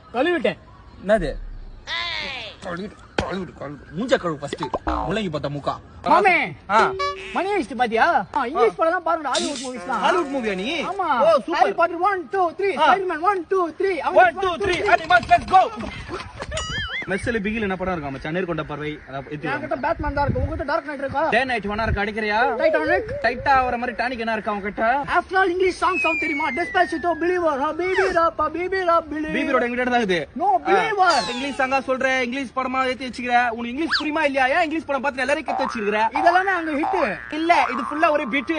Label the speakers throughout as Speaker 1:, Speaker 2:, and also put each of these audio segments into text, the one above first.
Speaker 1: கழுவிட்டேன்
Speaker 2: என்னது கழுவிடு, கழுவிடு, கழுவிடு. மூஞ்ச கழுவு ஃபர்ஸ்ட் முள்ளங்கி பார்த்த முக்கா
Speaker 1: மாமே
Speaker 2: ஆ
Speaker 1: மணி ஆயிடுச்சு பாத்தியா ஆ, இங்கிலீஷ் படம் தான் பாருங்க ஹாலிவுட் மூவிஸ் தான்
Speaker 2: ஹாலிவுட் மூவியா நீ
Speaker 1: ஆமா
Speaker 2: ஓ சூப்பர்
Speaker 1: ஹாரி பாட்டர் 1 2 3
Speaker 2: ஆ.
Speaker 1: Spiderman 1 2 3
Speaker 2: one two three animals let's go மெஸ்ஸில் பிகில் என்ன படம் இருக்கா மச்சான் நேர்கொண்ட பறவை
Speaker 1: என்கிட்ட பேட்மேன் தான் இருக்கு உங்ககிட்ட டார்க் நைட் இருக்கா
Speaker 2: டே நைட் ஒன்னா இருக்கு அடிக்கிறியா
Speaker 1: டைட்டானிக்
Speaker 2: டைட்டா ஆகிற மாதிரி டானிக் என்ன இருக்கா உங்ககிட்ட
Speaker 1: after all English song song தெரியுமா டெஸ்பாசிட்டோ பிலீவர் ஹா பேபி ராப்பா பேபி ரா பிலீவர்
Speaker 2: பிபிரோட எங்கிட்ட தான் இருக்குது
Speaker 1: நோ பிலீவர்
Speaker 2: இங்கிலீஷ் சாங்கா சொல்ற இங்கிலீஷ் படமா ஏத்தி வச்சுக்கிற உனக்கு இங்கிலீஷ் புரியுமா இல்லையா ஏன் இங்கிலீஷ் படம் பார்த்து எல்லாரும் கத்து வச்சிருக்கிற
Speaker 1: இதெல்லாம் அங்க ஹிட்
Speaker 2: இல்ல இது ஃபுல்லா ஒரு பிட்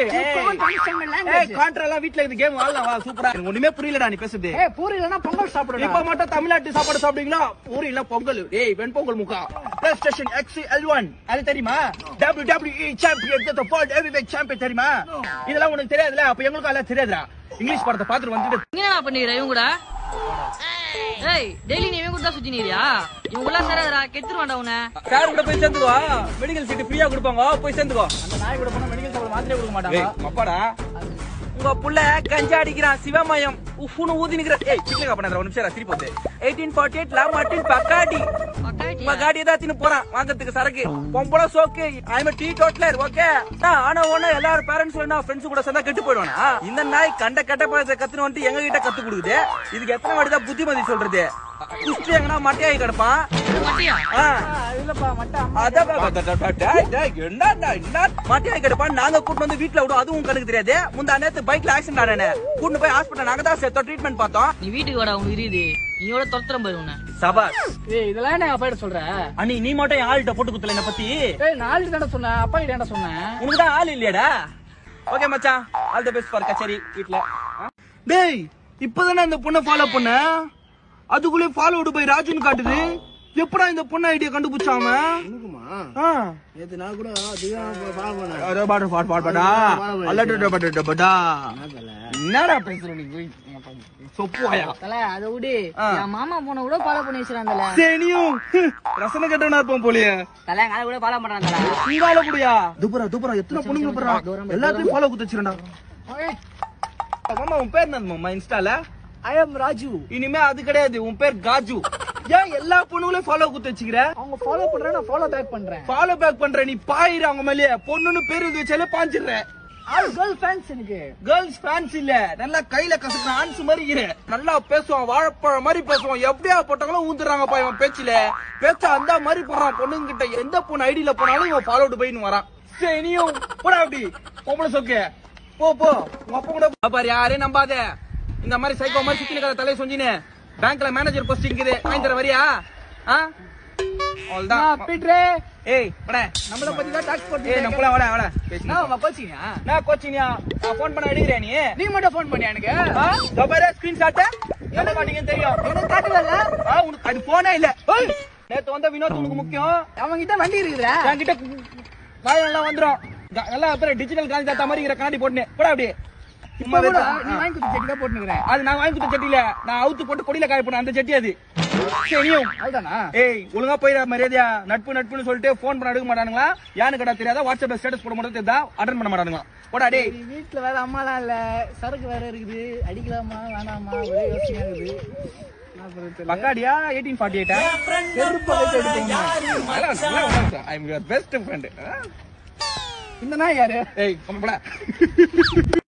Speaker 2: ஏய் கான்ட்ரா எல்லாம் வீட்ல இந்த கேம் வாழலாம் வா சூப்பரா எனக்கு ஒண்ணுமே புரியலடா நீ பேசுறது
Speaker 1: ஏய் பூரி இல்லனா பொங்கல் சாப்பிடுடா
Speaker 2: இப்ப மட்டும் தமிழ்நாட்டு சாப்பாடு சாப்பிடுவீங்களா பூரி இல்ல பொங்கல் ஏய் வெண்பொங்கல் முக்கா PlayStation X L one அது தெரியுமா W W champion the world heavyweight champion தெரியுமா இதெல்லாம் உனக்கு தெரியாதுல அப்ப எங்களுக்கும் எல்லாம் தெரியாதுடா இங்கிலீஷ் படத்தை பார்த்துட்டு வந்துட்டு
Speaker 3: இங்க என்ன பண்ணிக்கிற இவன் கூட ஏய் டெய்லி நீ இவன் கூட தான் சுத்தி நீரியா இவங்க எல்லாம் சேராதடா கெத்துருவான்டா உன்னை
Speaker 2: சார் கூட போய் சேர்ந்துக்கோ மெடிக்கல் சீட் ஃப்ரீயா கொடுப்பாங்க போய் சேர்ந்துக்கோ
Speaker 1: அந்த நாய் கூட போனா மெடிக்கல் ஷாப்ல மாத்திரை கொடுக்க மாட்டாங்க
Speaker 2: ஏய் அப்பாடா உங்க புள்ள கஞ்சா அடிக்கிறான் சிவமயம் உஃப்னு ஊதி நிக்கிற ஏய் சிக்கலக்கா பண்ணாத ஒரு நிமிஷம் திருப்பி போகுது எயிட்டீன் ஃபார்ட்டி எயிட் லா மாட்டின் பக்காடி
Speaker 3: பக்காயிட்டியா?
Speaker 2: மகாடி ஏதாச்சும் போறான் வாங்கறதுக்கு சரக்கு பொம்பளை சோக்கு ஐம் டீ டோட்லர் ஓகே ஆனா ஒண்ணு எல்லாரும் பேரண்ட்ஸ் வேணா ஃப்ரெண்ட்ஸ் கூட சேர்ந்தா கெட்டு போயிடுவானா இந்த நாய் கண்ட கெட்ட பழத்தை கத்துன்னு வந்துட்டு எங்க கிட்ட கத்து கொடுக்குது இதுக்கு எத்தனை வாட்டி தான் புத்திமதி சொல்றது குஸ்டி எங்கன்னா மட்டையாகி கிடப்பான்
Speaker 3: மட்டியா
Speaker 2: ஆ.
Speaker 1: இல்லப்பா மட்டா
Speaker 2: அதான் பா- பா- பா- பா- டேய், டேய், என்னடா, என்ன மாட்டியாகி கிடப்பான் நாங்க கூட்டு வந்து வீட்டுல விடும் அதுவும் கணக்கு தெரியாது முந்தா நேத்து பைக்ல ஆக்சிடென்ட் ஆனே கூட்டு போய் ஹாஸ்பிட்டல் நாங்க தான் சேர்த்தோம் ட்ரீட்மெண்ட் பார்த்தோம்
Speaker 3: நீ வீட்டுக்கு வாடா உனக்கு இருக்குது நீயோட துரத்துறேன் பாரு உன்னை
Speaker 2: சபாஸ்
Speaker 1: ஏய் இதெல்லாம் என்ன அப்பா கிட்ட சொல்ற
Speaker 2: அண்ணி நீ மட்டும் என் ஆள்கிட்ட போட்டு குத்துல என்ன பத்தி
Speaker 1: ஏய் நாலு தானே சொன்னேன் அப்பா கிட்ட என்ன சொன்னேன்
Speaker 2: உனக்கு தான் ஆள் இல்லையாடா ஓகே மச்சான் ஆல் தி பெஸ்ட் ஃபார் கச்சேரி வீட்ல டேய் இப்பதானே அந்த பொண்ணை ஃபாலோ பண்ண அதுக்குள்ளே ஃபாலோடு போய் ராஜுன்னு காட்டுது எப்படா இந்த பொண்ணு ஐடியா கண்டுபிடிச்சாம ஆ.
Speaker 4: நேத்து நான் கூட அதுதான் ஃபாலோ பண்ணேன்
Speaker 2: அரே பாடு பாடு பாடு பாடா அல்லடட படட படா என்னடா பேசுற நீ போய் சொப்பு வாயா
Speaker 1: தல அதை விடு
Speaker 2: ஆ.
Speaker 1: என் மாமா போன கூட ஃபாலோ பண்ணி வச்சிருக்கான் தல
Speaker 2: சேனியும் ரசனை கட்டவனா இருப்பான் போலியே
Speaker 1: தல எங்க கூட ஃபாலோ பண்றான் தல
Speaker 2: உங்கால கூடயா துபரா துபரா எத்தனை பொண்ணுங்க போறா எல்லாத்தையும் ஃபாலோ குத்து வச்சிரண்டா மாமா உன் பேர் என்ன மாமா இன்ஸ்டால
Speaker 1: ஐ அம் ராஜு
Speaker 2: இனிமே அது கிடையாது உன் பேர் காஜு ஏன் எல்லா பொண்ணுங்களையும் ஃபாலோ குத்து வச்சுக்கிற
Speaker 1: அவங்க ஃபாலோ பண்றேன் நான் ஃபாலோ பேக் பண்றேன்
Speaker 2: ஃபாலோ பேக் பண்ற நீ பாயிர அவங்க மேலயே பொண்ணுன்னு பேர் எழுதி வச்சாலே பாஞ்சிடுற
Speaker 1: ஆல் கேர்ள் ஃபேன்ஸ் எனக்கு
Speaker 2: கேர்ள்ஸ் ஃபேன்ஸ் இல்ல நல்லா கையில கசக்குற ஆன்ஸ் மாதிரி இரு நல்லா பேசுவான் வாழைப்பழம் மாதிரி பேசுவான் எப்படியா போட்டாங்களும் ஊந்துறாங்கப்பா இவன் பேச்சுல பேச்ச அந்த மாதிரி போடுறான் பொண்ணுங்க கிட்ட எந்த பொண்ணு ஐடியில போனாலும் இவன் ஃபாலோடு போயின்னு வரான் சரி நீயும் போடா அப்படி பொம்பளை சொக்கு போ போ உங்க அப்பா கூட போ. பாரு யாரையும் நம்பாத இந்த மாதிரி சைக்கோ மாதிரி சுத்தி நிக்கிற தலையை சொஞ்சினு பேங்க்ல மேனேஜர் போஸ்ட் இருக்குது வாங்கி தர வரியா ஆ அவ்வளவுதான்
Speaker 1: பீட்ரே
Speaker 2: ஏய் வட
Speaker 1: நம்மள பத்தி தான் டாக்ஸ் போட்டு
Speaker 2: ஏய் நம்மள வட வட பேசினா
Speaker 1: நான் கோச்சிங்க
Speaker 2: நான் கோச்சினியா நான் ஃபோன் பண்ண எடுக்கிறேன் நீ
Speaker 1: நீ மட்டும் ஃபோன் பண்ணியா எனக்கு
Speaker 2: ஆ, இதோ பாரு ஸ்கிரீன்ஷாட் என்ன காட்டுங்கன்னு தெரியும்
Speaker 1: எனக்கு காட்டவே இல்ல
Speaker 2: ஆ, உனக்கு அது போனே இல்ல ஏய், நேத்து வந்த வினோத் உனக்கு முக்கியம்
Speaker 1: அவங்க கிட்ட வண்டி இருக்குதுடா
Speaker 2: என்கிட்ட வாய் எல்லாம் வந்துரும் க- எல்லாம் அப்புறம் டிஜிட்டல் காந்தி தாத்தா மாதிரி இருக்கிற கண்ணாடி போட்டு போடா அப்படி சும்மா
Speaker 1: இப்ப கூட
Speaker 2: வெறும்,
Speaker 1: நீ
Speaker 2: ஆ.
Speaker 1: வாங்கி கொடுத்த செடி தான் போட்டுக்கிறேன்
Speaker 2: அது நான் வாங்கி கொடுத்த சட்டியில நான் அவுத்து போட்டு கொடியில காய போன அந்த சட்டி அது சரியும்
Speaker 1: அதுதானா
Speaker 2: ஏய் ஒழுங்கா போயிடா மரியாதையா நட்பு நட்புன்னு சொல்லிட்டு ஃபோன் பண்ண எடுக்க மாட்டானுங்களா யானு கடை தெரியாதா வாட்ஸ்அப்ல ஸ்டேட்டஸ் போட மட்டும் தெரியாதா அட்டன் பண்ண மாட்டானுங்களா போடா டேய்
Speaker 1: நீ வீட்டுல வேற அம்மாலாம் இல்ல சரக்கு வேற இருக்குது அடிக்கலாமா வேணாமா ஒரே யோசனையா இருக்குது என்ன பண்றது தெரியல.
Speaker 2: பக்காடியா எயிட்டீன் ஃபார்ட்டி எயிட்டா
Speaker 1: செருப்பை வச்சு அடிப்போம்.
Speaker 2: I am your best friend
Speaker 1: இந்த நாய் யாரு
Speaker 2: ஏய் கம்ம போடா